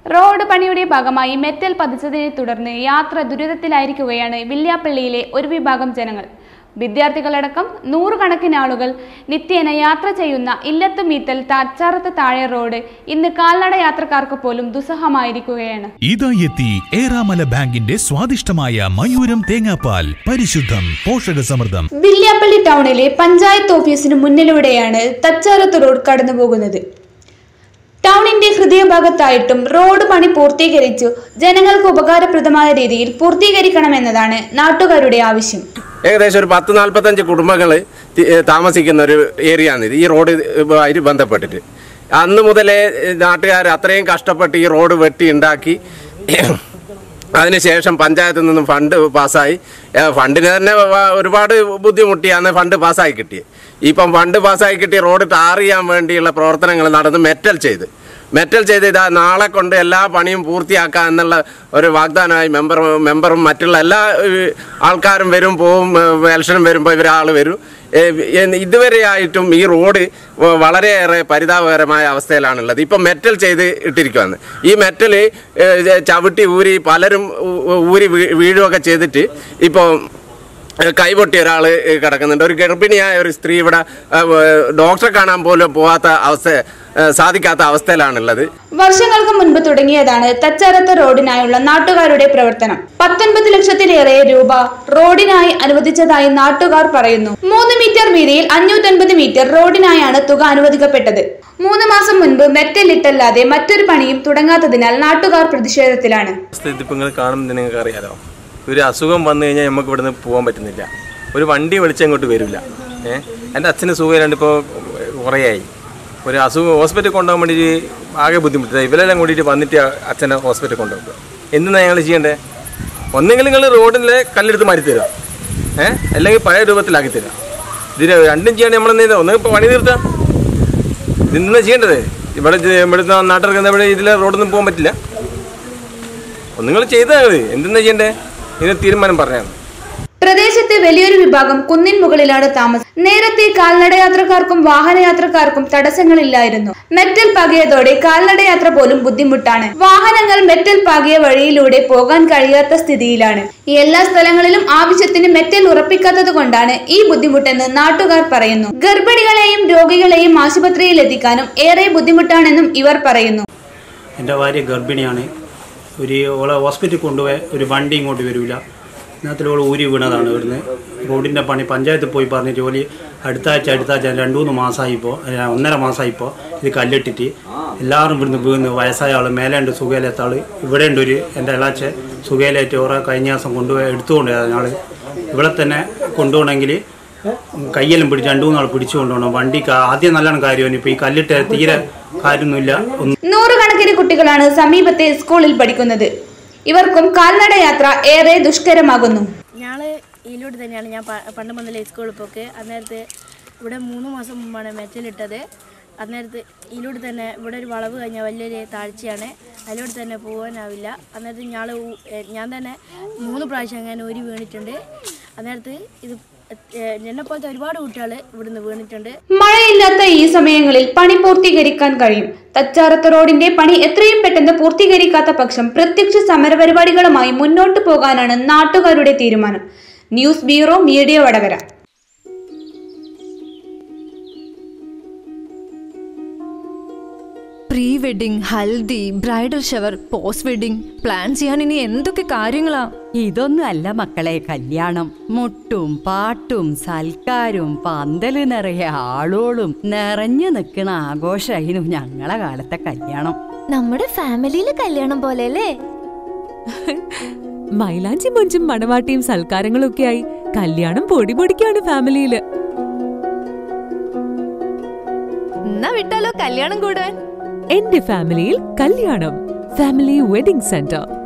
road പണിയുടെ ഭാഗമായി metal പതിച്ചതിനെ തുടർന്ന് യാത്ര ദുരിതത്തിലായിരിക്കുകയാണ് വില്യാപ്പള്ളിയിലെ ഒരു വിഭാഗം ജനങ്ങൾ വിദ്യാർത്ഥികളടക്കം നൂറുകണക്കിന് ആളുകൾ നിത്യേന യാത്ര ചെയ്യുന്ന ഇല്ലത്ത് മീത്തൽ തച്ചാറത്ത് താഴെ റോഡ് ഇന്ന് കാൽനട യാത്രക്കാർക്ക് പോലും ദുസ്സഹമായിരിക്കുകയാണ് ഇതാ എത്തി ഏറാമല ബാങ്കിന്റെ സ്വാദിഷ്ടമായ മയൂരം തേങ്ങാപ്പാൽ പരിശുദ്ധം പോഷകസമൃദ്ധം വില്യാപ്പള്ളി ടൗണിലെ പഞ്ചായത്ത് ഓഫീസിന് മുന്നിലൂടെയാണ് തച്ചാറത്ത് റോഡ് കടന്നുപോകുന്നത് ടൗണിന്റെ ഹൃദയഭാഗത്തായിട്ടും റോഡ് പണി പൂർത്തീകരിച്ചു ജനങ്ങൾക്ക് ഉപകാരപ്രദമായ രീതിയിൽ പൂർത്തീകരിക്കണമെന്നതാണ് നാട്ടുകാരുടെ ആവശ്യം ഏകദേശം ഒരു പത്ത് നാൽപ്പത്തഞ്ച് കുടുംബങ്ങൾ താമസിക്കുന്ന ഒരു ഏരിയ ആണ് ഇത് ഈ റോഡ് ആയിട്ട് ബന്ധപ്പെട്ടിട്ട് അന്ന് മുതലേ നാട്ടുകാർ അത്രയും കഷ്ടപ്പെട്ട് ഈ റോഡ് വെട്ടി ഉണ്ടാക്കി അതിനുശേഷം പഞ്ചായത്തിൽ നിന്നും ഫണ്ട് പാസ്സായി ഏ, ഫണ്ടിന് തന്നെ വ- ഒരുപാട് ബുദ്ധിമുട്ടിയാണ് ഫണ്ട് പാസ്സായി കിട്ടിയത് ഇപ്പം ഫണ്ട് പാസ്സായി കിട്ടിയ റോഡ് ടാർ ചെയ്യാൻ വേണ്ടിയുള്ള പ്രവർത്തനങ്ങൾ നടന്ന് മെറ്റൽ ചെയ്ത് മെറ്റൽ ചെയ്ത് ഇതാ നാളെ കൊണ്ട് എല്ലാ പണിയും പൂർത്തിയാക്കാം എന്നുള്ള ഒരു വാഗ്ദാനമായി മെമ്പർ മെമ്പറും മറ്റുള്ള എല്ലാ ഏഹ്, ആൾക്കാരും വരും പോവും ഏഹ്, ഇലക്ഷനും വരുമ്പോൾ ഇവരാൾ വരും ഏഹ്, എന്ന് ഇതുവരെയായിട്ടും ഈ റോഡ് വ- വളരെയേറെ പരിതാപകരമായ അവസ്ഥയിലാണുള്ളത് ഇപ്പം മെറ്റൽ ചെയ്ത് ഇട്ടിരിക്കുകയാണ് ഈ മെറ്റൽ ഏഹ്, ചവിട്ടി ഊരി പലരും ഊ- ഊരി വീ- വീഴുകയൊക്കെ ചെയ്തിട്ട് ഇപ്പോൾ കൈപൊട്ടിയ ഒരാൾ കിടക്കുന്നുണ്ട് ഒരു ഗർഭിണിയായ ഒരു സ്ത്രീ ഇവിടെ ഏഹ്, ഡോക്ടറെ കാണാൻ പോലും പോകാത്ത അവസ്ഥ ഏഹ്, സാധിക്കാത്ത അവസ്ഥയിലാണുള്ളത് വർഷങ്ങൾക്ക് മുൻപ് തുടങ്ങിയതാണ് തച്ചാരത്ത് റോഡിനായുള്ള നാട്ടുകാരുടെ പ്രവർത്തനം പത്തൊൻപത് ലക്ഷത്തിലേറെ രൂപ റോഡിനായി അനുവദിച്ചതായി നാട്ടുകാർ പറയുന്നു മൂന്ന് മീറ്റർ വീതിയിൽ അഞ്ഞൂറ്റൻപത് മീറ്റർ റോഡിനായാണ് തുക അനുവദിക്കപ്പെട്ടത് മൂന്ന് മാസം മുൻപ് മെറ്റലിട്ടല്ലാതെ മറ്റൊരു പണിയും തുടങ്ങാത്തതിനാൽ നാട്ടുകാർ പ്രതിഷേധത്തിലാണ് സ്ഥിതി ഇപ്പം നിങ്ങൾ കാണുമ്പോൾ നിങ്ങൾക്ക് അറിയാലോ ഒരു അസുഖം വന്നു കഴിഞ്ഞാൽ നമുക്ക് ഇവിടുന്ന് പോകാൻ പറ്റുന്നില്ല ഒരു വണ്ടി വിളിച്ച് അങ്ങോട്ട് വരില്ല ഏഹ് എൻ്റെ അച്ഛന് സുഖമില്ലാണ്ട് ഇപ്പോൾ കുറേയായി ഒരു അസുഖം ഹോസ്പിറ്റലിൽ കൊണ്ടുപോകാൻ വേണ്ടിയിട്ട് ആകെ ബുദ്ധിമുട്ടായി ഇവരെല്ലാം കൂടിയിട്ട് വന്നിട്ട് അച്ഛനെ ഹോസ്പിറ്റലിൽ കൊണ്ടുപോകുക എന്തിനാ ഞങ്ങൾ ചെയ്യേണ്ടേ ഒന്നെങ്കിൽ നിങ്ങൾ റോഡിലെ കല്ലെടുത്ത് മാറ്റി തരാം ഏഹ് അല്ലെങ്കിൽ പഴയ രൂപത്തിലാക്കി തരാം ഇതിന് രണ്ടും ചെയ്യേണ്ടത് നമ്മളെന്താ ഒന്ന് ഇപ്പോൾ പണി തീർത്താം ഇതെന്താ ചെയ്യേണ്ടത് ഇവിടെ ഇത് ഇവിടുത്തെ നാട്ടിലിറങ്ങുന്ന ഇവിടെ ഇതിലെ റോഡൊന്നും പോകാൻ പറ്റില്ല നിങ്ങൾ ചെയ്താൽ മതി എന്തെന്നാ ചെയ്യണ്ടേ ഇതിന് തീരുമാനം പറഞ്ഞാൽ പ്രദേശത്തെ വലിയൊരു വിഭാഗം കുന്നിൻ മുകളിലാണ് താമസം നേരത്തെ കാൽനടയാത്രക്കാർക്കും വാഹനയാത്രക്കാർക്കും തടസ്സങ്ങളില്ലായിരുന്നു മെറ്റൽ പാകിയതോടെ കാൽനടയാത്ര പോലും ബുദ്ധിമുട്ടാണ് വാഹനങ്ങൾ മെറ്റൽ പാകിയ വഴിയിലൂടെ പോകാൻ കഴിയാത്ത സ്ഥിതിയിലാണ് എല്ലാ സ്ഥലങ്ങളിലും ആവശ്യത്തിന് മെറ്റൽ ഉറപ്പിക്കാത്തത് കൊണ്ടാണ് ഈ ബുദ്ധിമുട്ടെന്ന് നാട്ടുകാർ പറയുന്നു ഗർഭിണികളെയും രോഗികളെയും ആശുപത്രിയിൽ എത്തിക്കാനും ഏറെ ബുദ്ധിമുട്ടാണെന്നും ഇവർ പറയുന്നു എൻ്റെ ഭാര്യ ഗർഭിണിയാണ് ഒരു ഓളെ ഹോസ്പിറ്റലിൽ കൊണ്ടുപോയ ഒരു വണ്ടി ഇങ്ങോട്ട് വരില്ല ഇതിനകത്തിൽ ഓൾ ഊരി വീണതാണ് ഇവിടുന്ന് റോഡിൻ്റെ പണി പഞ്ചായത്തിൽ പോയി പറഞ്ഞ് ജോലി അടുത്ത ആഴ്ച അടുത്ത ആഴ്ച രണ്ട് മൂന്ന് മാസമായിപ്പോൾ ഒന്നര മാസമായിപ്പോൾ ഇത് കല്ലിട്ടിട്ട് എല്ലാവരും ഇവിടുന്ന് വീണ് വയസ്സായ ആൾ മേലെ ഉണ്ട് സുഖയിലെത്ത ആൾ ഇവിടെ ഉണ്ട് ഒരു എൻ്റെ ഇളാച്ച സുഖയിലേറ്റ് ഓരോ കഴിഞ്ഞ ദിവസം കൊണ്ടുപോയി എടുത്തുകൊണ്ട് ആൾ ഇവിടെ തന്നെ കൊണ്ടുപോകണമെങ്കിൽ കയ്യെല്ലാം പിടിച്ച് രണ്ടു മൂന്നാൾ പിടിച്ചു കൊണ്ടുപോകണം വണ്ടിക്ക് ആദ്യം നല്ലോണം കാര്യമാണ് ഇപ്പോൾ ഈ കല്ലിട്ട് തീരെ കാര്യമൊന്നുമില്ല ഒന്നും നൂറുകണക്കിന് കുട്ടികളാണ് സമീപത്തെ സ്കൂളിൽ പഠിക്കുന്നത് ഇവർക്കും കാൽനട യാത്ര ഏറെ ദുഷ്കരമാകുന്നു ഞങ്ങൾ ഇതിലൂടെ തന്നെയാണ് ഞാൻ പ- പണ്ട് മുതലേ സ്കൂളിൽ പോക്ക് അന്നേരത്ത് ഇവിടെ മൂന്ന് മാസം മുമ്പാണ് മെറ്റലിട്ടത് അന്നേരത്ത് ഇതിലൂടെ തന്നെ ഇവിടെ ഒരു വളവ് കഴിഞ്ഞാൽ വലിയൊരു താഴ്ചയാണ് അതിലൂടെ തന്നെ പോകാനാവില്ല അന്നേരത്ത് ഞാൾ ഞാൻ തന്നെ മൂന്ന് പ്രാവശ്യം അങ്ങനെ ഊരി വീണിട്ടുണ്ട് അന്നേരത്ത് ഇത് എന്നെ പോലത്തെ ഒരുപാട് കുട്ടികൾ ഇവിടുന്ന് വീണിട്ടുണ്ട് മഴയില്ലാത്ത ഈ സമയങ്ങളിൽ പണി പൂർത്തീകരിക്കാൻ കഴിയും തച്ചാറത്ത് റോഡിന്റെ പണി എത്രയും പെട്ടെന്ന് പൂർത്തീകരിക്കാത്ത പക്ഷം പ്രത്യക്ഷ സമരപരിപാടികളുമായി മുന്നോട്ടു പോകാനാണ് നാട്ടുകാരുടെ തീരുമാനം news bureau media Vadakara pre wedding haldi bridal shower post wedding plan ചെയ്യാൻ ഇനി എന്തൊക്കെ കാര്യങ്ങളാ ഇതൊന്നും അല്ല മക്കളെ കല്യാണം മുട്ടും പാട്ടും സൽക്കാരും പന്തല് നിറയെ ആളോളും നിറഞ്ഞു നിൽക്കുന്ന ആഘോഷമായിരുന്നു ഞങ്ങളെ കാലത്തെ കല്യാണം നമ്മുടെ ഫാമിലിയിലെ കല്യാണം പോലെ അല്ലേ മൈലാഞ്ചി മൊഞ്ചും മണവാട്ടിയും സൽക്കാരങ്ങളും ഒക്കെയായി കല്യാണം പൊടി പൊടിക്കാണ് ഫാമിലിയില് എന്നാ വിട്ടാലോ കല്യാണം കൂടാൻ എന്റെ ഫാമിലിയിൽ കല്യാണം ഫാമിലി വെഡിംഗ് സെന്റർ